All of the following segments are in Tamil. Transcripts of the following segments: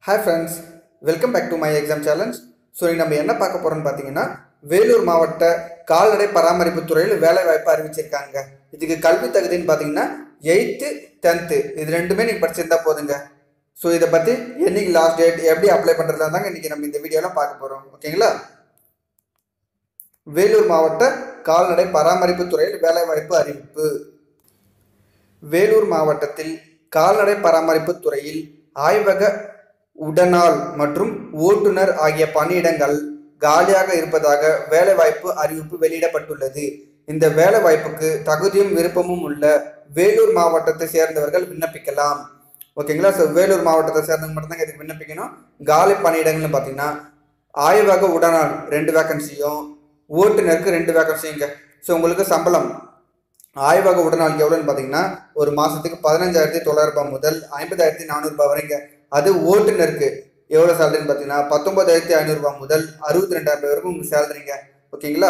hi friends welcome back to my exam challenge so இன்னைக்கு நம்ம என்ன பார்க்க போகிறோம்னு பார்த்தீங்கன்னா வேலூர் மாவட்ட கால்நடை பராமரிப்பு துறையில் வேலை வாய்ப்பு அறிவிச்சிருக்காங்க இதுக்கு கல்வி தகுதின்னு பார்த்தீங்கன்னா எயித்து டென்த்து இது ரெண்டுமே நீங்கள் படிச்சிருந்தா போதுங்க ஸோ இதை பற்றி என்னைக்கு லாஸ்ட் டேட் எப்படி அப்ளை பண்ணுறதா தாங்க இன்றைக்கி நம்ம இந்த வீடியோலாம் பார்க்க போகிறோம் ஓகேங்களா வேலூர் மாவட்ட கால்நடை பராமரிப்பு துறையில் வேலைவாய்ப்பு அறிவிப்பு வேலூர் மாவட்டத்தில் கால்நடை பராமரிப்பு துறையில் ஆய்வக உடனாள் மற்றும் ஓட்டுநர் ஆகிய பணியிடங்கள் காலியாக இருப்பதாக வேலைவாய்ப்பு அறிவிப்பு வெளியிடப்பட்டுள்ளது இந்த வேலைவாய்ப்புக்கு தகுதியும் விருப்பமும் உள்ள வேலூர் மாவட்டத்தை சேர்ந்தவர்கள் விண்ணப்பிக்கலாம் ஓகேங்களா ஸோ வேலூர் மாவட்டத்தை சேர்ந்தவங்க மட்டும்தான் இதுக்கு விண்ணப்பிக்கணும் காலி பணியிடங்கள்னு பார்த்தீங்கன்னா ஆய்வக உடனாள் ரெண்டு வேக்கன்சியும் ஓட்டுநருக்கு ரெண்டு வேக்கன்சிங்க ஸோ உங்களுக்கு சம்பளம் ஆய்வக உடனாள் எவ்வளோன்னு பார்த்தீங்கன்னா ஒரு மாதத்துக்கு பதினஞ்சாயிரத்தி தொள்ளாயிரம் ரூபாய் முதல் ஐம்பதாயிரத்தி நானூறுபா வரைங்க அது ஓட்டுநருக்கு எவ்வளோ சேலரின்னு பார்த்தீங்கன்னா பத்தொன்பதாயிரத்தி ஐநூறுரூபா முதல் அறுபத்தி ரெண்டாயிரம் ரூபாய் வரைக்கும் உங்களுக்கு சேலரிங்க ஓகேங்களா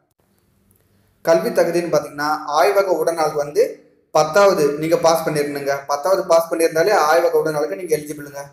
கல்வி தகுதின்னு பார்த்தீங்கன்னா ஆய்வக உடனாள் வந்து பத்தாவது நீங்கள் பாஸ் பண்ணிருக்கணுங்க பத்தாவது பாஸ் பண்ணியிருந்தாலே ஆய்வக உடனாளுக்கு நீங்கள் எலிஜிபிளுங்க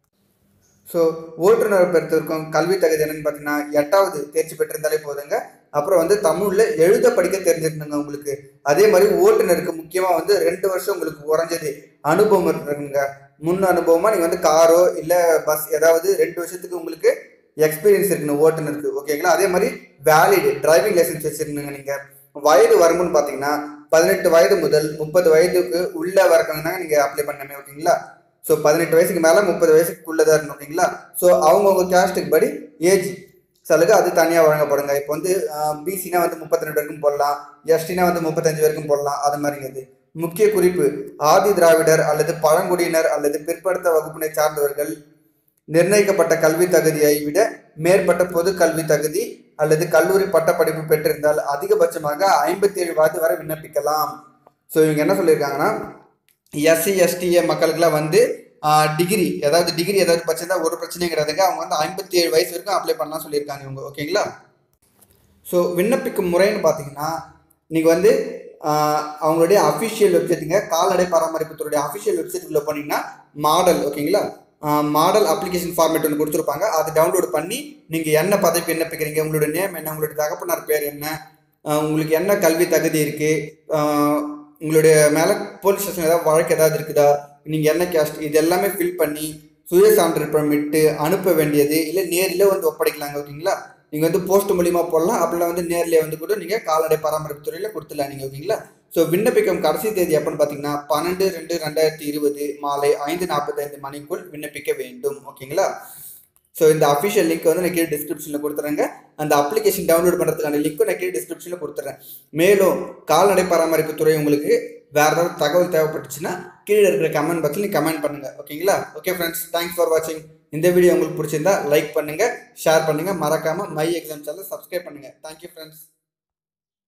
ஸோ ஓட்டுநரை பொறுத்தவரைக்கும் கல்வி தகுதி என்னன்னு பார்த்தீங்கன்னா எட்டாவது தேர்ச்சி பெற்றிருந்தாலே போதுங்க அப்புறம் வந்து தமிழில் எழுத படிக்க தெரிஞ்சிருக்கணுங்க உங்களுக்கு அதே மாதிரி ஓட்டுநருக்கு முக்கியமாக வந்து ரெண்டு வருஷம் உங்களுக்கு குறைஞ்சது அனுபவம் இருக்குங்க முன் அனுபவமாக நீங்கள் வந்து காரோ இல்லை பஸ் ஏதாவது ரெண்டு வருஷத்துக்கு உங்களுக்கு எக்ஸ்பீரியன்ஸ் இருக்கணும் ஓட்டுநருக்கு ஓகேங்களா அதே மாதிரி வேலிடு டிரைவிங் லைசன்ஸ் வச்சுருந்துங்க நீங்கள் வயது வரம்புன்னு பார்த்தீங்கன்னா பதினெட்டு வயது முதல் முப்பது வயதுக்கு உள்ள வரக்கணும் தாங்க நீங்கள் அப்ளை பண்ணமே ஓகேங்களா ஸோ பதினெட்டு வயசுக்கு மேலே முப்பது வயசுக்குள்ளே தான் இருக்கணும் ஓகேங்களா ஸோ அவங்கவுங்க கேஸ்ட்டுக்கு படி ஏஜ் சலுகை அது தனியாக வழங்கப்படுங்க இப்போ வந்து பிசினா வந்து முப்பத்தி ரெண்டு வரைக்கும் போடலாம் எஸ்டினா வந்து முப்பத்தஞ்சு வரைக்கும் போடலாம் அது மாதிரிங்க இது முக்கிய குறிப்பு ஆதி திராவிடர் அல்லது பழங்குடியினர் அல்லது பிற்படுத்த வகுப்பினை சார்ந்தவர்கள் நிர்ணயிக்கப்பட்ட கல்வி தகுதியை விட மேற்பட்ட பொது கல்வி தகுதி அல்லது கல்லூரி பட்டப்படிப்பு பெற்றிருந்தால் அதிகபட்சமாக ஐம்பத்தி ஏழு வயது வரை விண்ணப்பிக்கலாம் ஸோ இவங்க என்ன சொல்லியிருக்காங்கன்னா எஸ்சி எஸ்டிஏ மக்களுக்கெல்லாம் வந்து டிகிரி ஏதாவது டிகிரி ஏதாவது படிச்சிருந்தா ஒரு பிரச்சனையும் கிடையாதுங்க அவங்க வந்து ஐம்பத்தி ஏழு வயசு வரைக்கும் அப்ளை பண்ணலாம் சொல்லியிருக்காங்க இவங்க ஓகேங்களா ஸோ விண்ணப்பிக்கும் முறைன்னு பார்த்தீங்கன்னா நீங்கள் வந்து அவங்களுடைய அஃபிஷியல் வெப்சைட்டுங்க கால்நடை பராமரிப்புத்துறையுடைய அஃபிஷியல் வெப்சைட்டுக்குள்ளே போனீங்கன்னா மாடல் ஓகேங்களா மாடல் அப்ளிகேஷன் ஃபார்மேட் ஒன்று கொடுத்துருப்பாங்க அதை டவுன்லோட் பண்ணி நீங்கள் என்ன பதவிக்கு விண்ணப்பிக்கிறீங்க உங்களோட நேம் என்ன உங்களுடைய தகப்பனார் பேர் என்ன உங்களுக்கு என்ன கல்வி தகுதி இருக்குது உங்களுடைய மேலே போலீஸ் ஸ்டேஷன் ஏதாவது வழக்கு ஏதாவது இருக்குதா நீங்கள் என்ன கேஸ்ட் இது எல்லாமே ஃபில் பண்ணி சுய சான்று பெர்மிட்டு அனுப்ப வேண்டியது இல்லை நேரில் வந்து ஒப்படைக்கலாங்க ஓகேங்களா நீங்கள் வந்து போஸ்ட் மூலிமா போடலாம் அப்படிலாம் வந்து நேரில் வந்து கூட நீங்கள் கால்நடை பராமரிப்பு துறையில் கொடுத்துடலாம் நீங்கள் ஓகேங்களா ஸோ விண்ணப்பிக்கும் கடைசி தேதி எப்போன்னு பார்த்தீங்கன்னா பன்னெண்டு ரெண்டு ரெண்டாயிரத்தி இருபது மாலை ஐந்து நாற்பத்தைந்து மணிக்குள் விண்ணப்பிக்க வேண்டும் ஓகேங்களா ஸோ இந்த அஃபிஷியல் லிங்க் வந்து நான் கீழே டிஸ்கிரிப்ஷனில் கொடுத்துறேங்க அந்த அப்ளிகேஷன் டவுன்லோட் பண்ணுறதுக்கான லிங்க்கும் நான் கீழே டிஸ்கிரிப்ஷனில் கொடுத்துறேன் மேலும் கால்நடை பராமரிப்பு துறை உங்களுக்கு வேறு ஏதாவது தகவல் தேவைப்பட்டுச்சுன்னா கீழே இருக்கிற கமெண்ட் பாக்ஸில் நீங்கள் கமெண்ட் பண்ணுங்கள் ஓகேங்களா ஓகே ஃப்ரெண்ட்ஸ் தேங்க்ஸ் ஃபார் வாட்சிங் இந்த வீடியோ உங்களுக்கு பிடிச்சிருந்தா லைக் பண்ணுங்கள் ஷேர் பண்ணுங்கள் மறக்காமல் மை எக்ஸாம் சேனல் சப்ஸ்கிரைப் பண்ணுங்கள் தேங்க்யூ ஃப்ரெண்ட்ஸ்